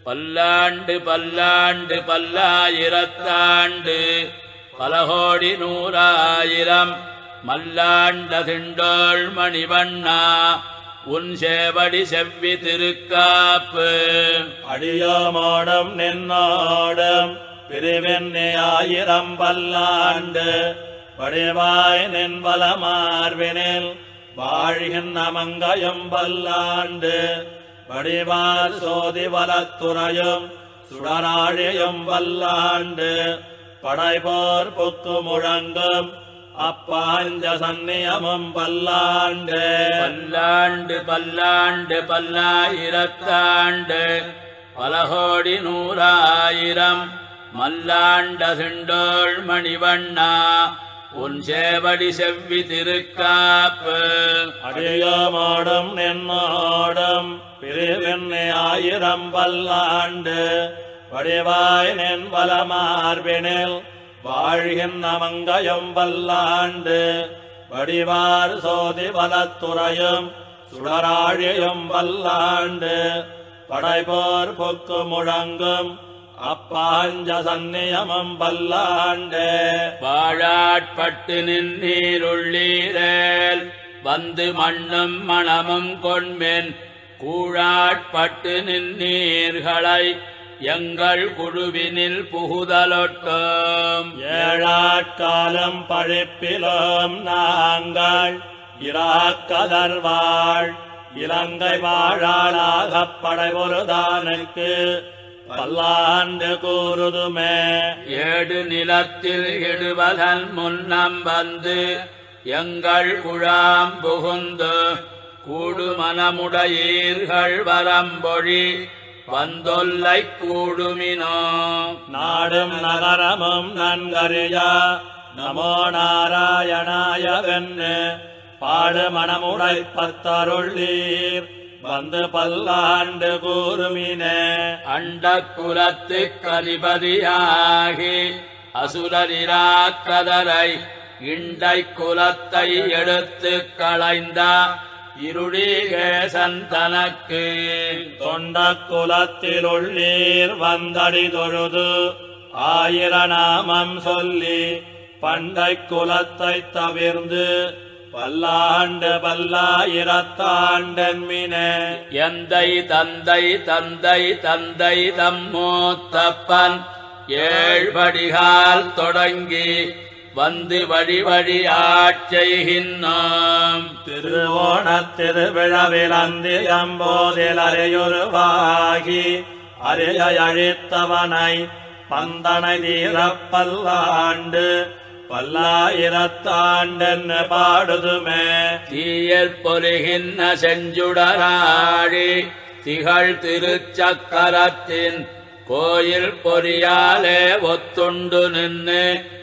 பல்லாண்டு பல்லாண்டு பல்லாயிரத்தாண்டு பல கோடி நூறாயிரம் மல்லாண்ட திண்டோள் மணிவண்ணா உன் சேவடி செவ்வி திருக்காப்பு அடியோமோடும் நின்னோடும் பிரிவெண்ணி ஆயிரம் பல்லாண்டு வடிவாய் நின் வலமார்வினில் வாழ்கின்ற மங்கையும் பல்லாண்டு வடிவார் சோதி வலத்துறையும் சுடராழியும் பல்லாண்டு படைபோர் புக்கு முழங்கும் அப்பாஞ்ச சந்நியமும் பல்லாண்டு பல்லாண்டு பல்லாண்டு பல்லாயிரத்தாண்டு பல கோடி நூறாயிரம் மல்லாண்ட திண்டோள் மணிவண்ணா உன் சேவடி செவ்வி திருக்காப்பு அடியோமோடும் நின்னோடும் பிரிவெண்ணி ஆயிரம் பல்லாண்டு வடிவாய் நின் வலமார்பினில் வாழ்கின்ற மங்கையும் பல்லாண்டு வடிவார் சோதி வலத்துறையும் சுடராழியும் பல்லாண்டு படைபோர் பொக்கு முழங்கும் அப்பாஞ்ச சந்நியமும் பல்லாண்டு வாழாட்பட்டு நின்றீருள்ளீரேல் வந்து மண்ணும் மணமும் கொண்மென் கூழாட்பட்டு நின்றீர்களை எங்கள் குழுவினில் புகுதலொட்டும் ஏழாட்காலம் பழிப்பிலும் நாங்கள் இராக்கதர்வாள் இலங்கை வாழாளாகப் படைபொருதானுக்கு பல்லாண்டு கூறுதுமே ஏடு நிலத்தில் இடுவதன் முன்னம் வந்து எங்கள் குழாம் புகுந்து கூடுமனமுடையீர்கள் வரம்பொழி வந்தொல்லை கூடுமினோ நாடும் நகரமும் நன்கறியா நமோ நாராயணாயவென்னு பாடு மனமுடை பத்தருள்ளீர் வந்து பல்லாண்டு கூறுமினே அண்ட குலத்து கதிபதியாகி அசுரரிராக்கதரை இண்டை குலத்தை எடுத்து களைந்த இருடிகேசன் தனக்கு தொண்ட குலத்தில் உள்ளீர் வந்தடி தொழுது ஆயிர நாமம் சொல்லி பண்டை குலத்தை தவிர்ந்து பல்லாண்டு பல்லாயிரத்தாண்டன்மினே எந்தை தந்தை தந்தை தந்தை தம்மூத்தப்பன் ஏழ்படிகால் தொடங்கி வந்து வழி வழி ஆட்செய்கின்றோம் திருவோணத் திருவிழாவில் அந்தியம்போதில் அறையுருவாகி அறைய அழித்தவனை பந்தனை தீரப் பல்லாண்டு பல்லாயிரத்தாண்டென்னு பாடுதுமே தீயல் பொருகின்ற செஞ்சுடராழி திகழ் திருச்சக்கரத்தின் கோயில் பொறியாலே ஒத்துண்டு நின்று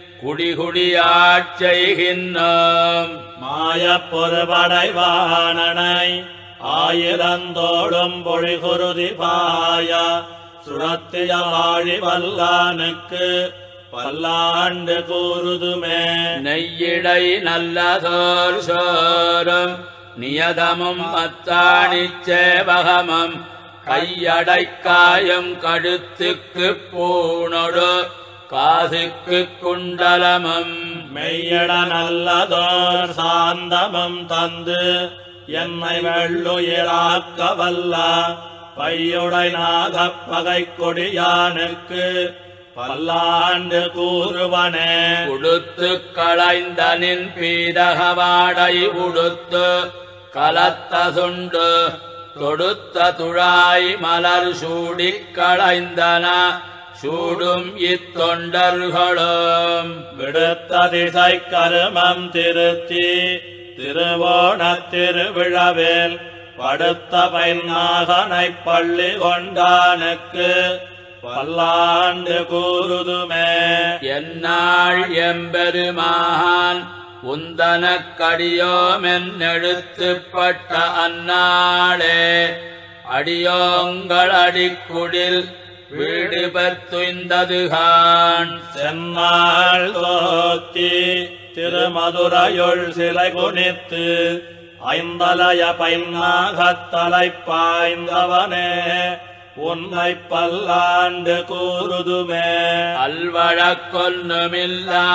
குடிகுடியாட்செய்கின்றோம் மாயப் பொறுபடைவானனை ஆயிரந்தோடும் பொழிகுருதி பாய சுடத்திய வாழி வல்லானுக்கு பல்லாண்டு கூறுதுமே நெய்யிடை நல்லதோர் சோறும் நியதமும் அத்தாணிச் சேவகமும் கையடைக்காயும் கழுத்துக்கு பூணொடு காதுக்கு குண்டலமும் மெய்யட நல்லதோர் சாந்தமும் தந்து என்னை வெள்ளுயிராக்க வல்ல பையுடை நாகப் பகை கொடியானுக்கு பல்லாண்டு கூறுவனே உடுத்து களைந்தனின் பீதகவாடை உடுத்து கலத்த சுண்டு தொடுத்த துழாய் மலர் சூடிக் களைந்தன சூடும் இத்தொண்டர்களும் விடுத்த திசை கருமம் திருத்தி திருவோணத் திருவிழாவில் படுத்த பைநாகனை பள்ளி கொண்டானுக்கு பல்லாண்டு கூறுதுமே என்னாள் எம்பெருமான் உந்தனக்கடியோமென்னெழுத்துப்பட்ட அந்நாளே அடியோங்கள் அடிக்குடில் வீடு பெற்றுந்ததுகான் சென்னாள் தோத்தி திருமதுரையுள் சிலை குனித்து ஐந்தலய பைநாகத்தலை பாய்ந்தவனே உன்னை பல்லாண்டு கூறுதுமே அல்வழக்கொன்னுமில்லா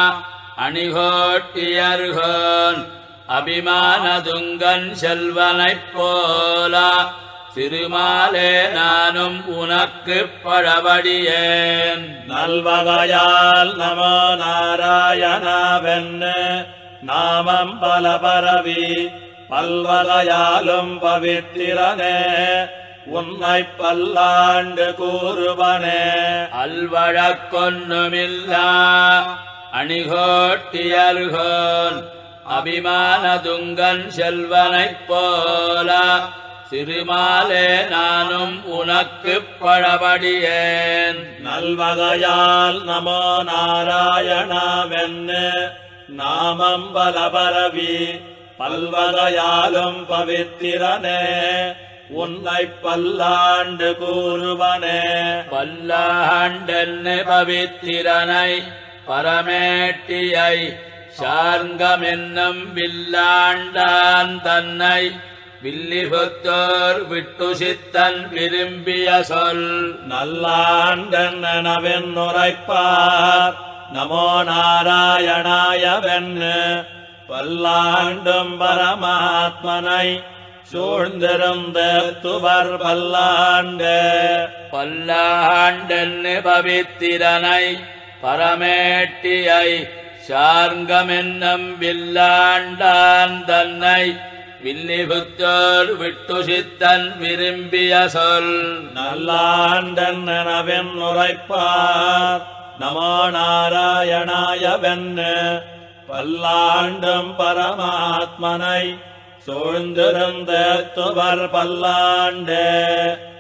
அணிகோட்டியர்கோன் அபிமானதுங்கன் செல்வனைப் போல திருமாலே நானும் உனக்கு பழபடியேன் நல்வகையால் நமோ நாராயணாவென்னு நாமம் பல பரவி பல்வகையாலும் பவித்திரனே உன்னை பல்லாண்டு கூறுவனே அல்வழக்கொன்னுமில்லா அணிகோட்டியர்கோன் அபிமானதுங்கன் செல்வனைப் போல திருமாலே நானும் உனக்கு பழபடியேன் நல்வகையால் நமோ நாராயணாவென்னு நாமம் பல பரவி பல்வகையாலும் பவித்திரனே உன்னை பல்லாண்டு கூறுவனே பல்லாண்டென்னு பவித்திரனை பரமேட்டியை சார்ங்கமென்னும் வில்லாண்டான் தன்னை வில்லிபுத்தோர் விட்டு சித்தன் விரும்பிய சொல் நல்லாண்டனவென் உரைப்பார் நமோ நாராயணாயவென்னு பல்லாண்டும் பரமாத்மனை சூழ்ந்திருந்த துவர் பல்லாண்டு பல்லாண்டென்னு பவித்திரனை பரமேட்டியை சார்ங்கமென்னும் வில்லாண்டான் தன்னை வில்லிபுத்தோர் விட்டு சித்தன் விரும்பிய சொல் நல்லாண்டனவென் உரைப்பார் நமோ நாராயணாயவென்னு பல்லாண்டும் பரமாத்மனை சூழ்ந்திருந்த துவர் பல்லாண்டு